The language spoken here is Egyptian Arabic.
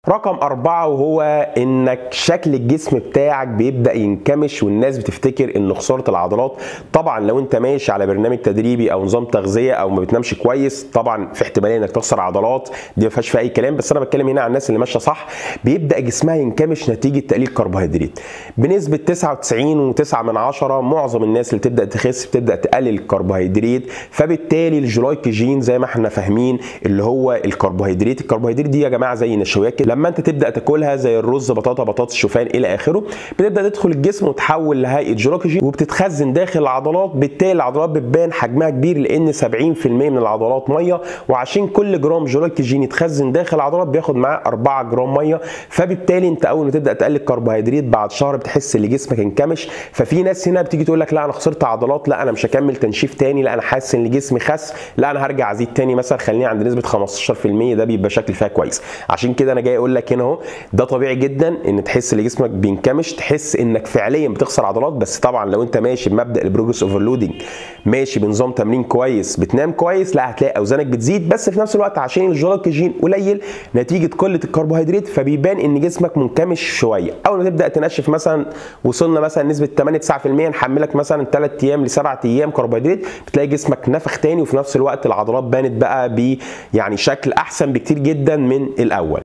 رقم أربعة وهو إنك شكل الجسم بتاعك بيبدأ ينكمش والناس بتفتكر إن خسارة العضلات طبعا لو أنت ماشي على برنامج تدريبي أو نظام تغذية أو ما بتنامش كويس طبعا في احتمالية إنك تخسر عضلات دي ما فيهاش فيها أي كلام بس أنا بتكلم هنا عن الناس اللي ماشية صح بيبدأ جسمها ينكمش نتيجة تقليل كربوهيدرات بنسبة 99 و9 من عشرة معظم الناس اللي تبدأ تخس بتبدأ تقلل الكربوهيدرات فبالتالي الجلايكوجين زي ما احنا فاهمين اللي هو الكربوهيدرات الكربوهيدرات دي يا جماعة زي النشويات كده لما انت تبدا تاكلها زي الرز بطاطا بطاطس شوفان الى اخره بتبدا تدخل الجسم وتحول لهيئه جلوكوجين وبتتخزن داخل العضلات بالتالي العضلات بتبان حجمها كبير لان 70% من العضلات ميه وعشان كل جرام جلوكوجين يتخزن داخل العضلات بياخد معاه 4 جرام ميه فبالتالي انت اول ما تبدا تقلل كربوهيدرات بعد شهر بتحس ان جسمك انكمش ففي ناس هنا بتيجي تقول لك لا انا خسرت عضلات لا انا مش هكمل تنشيف تاني لا انا حاسس ان جسمي خس لا انا هرجع ازيد تاني مثلا خليني عند نسبه 15% ده بيبقى شكل فيها كويس عشان كده انا جاي اقول لك هنا اهو ده طبيعي جدا ان تحس ان جسمك بينكمش تحس انك فعليا بتخسر عضلات بس طبعا لو انت ماشي بمبدا البروجرس اوفرلودنج ماشي بنظام تمرين كويس بتنام كويس لا هتلاقي اوزانك بتزيد بس في نفس الوقت عشان الجلايكوجين قليل نتيجه قله الكربوهيدرات فبيبان ان جسمك منكمش شويه اول ما تبدا تنشف مثلا وصلنا مثلا نسبه 8 9% نحملك مثلا 3 ايام ل 7 ايام كربوهيدرات بتلاقي جسمك نفخ تاني وفي نفس الوقت العضلات بانت بقى ب يعني شكل احسن بكتير جدا من الاول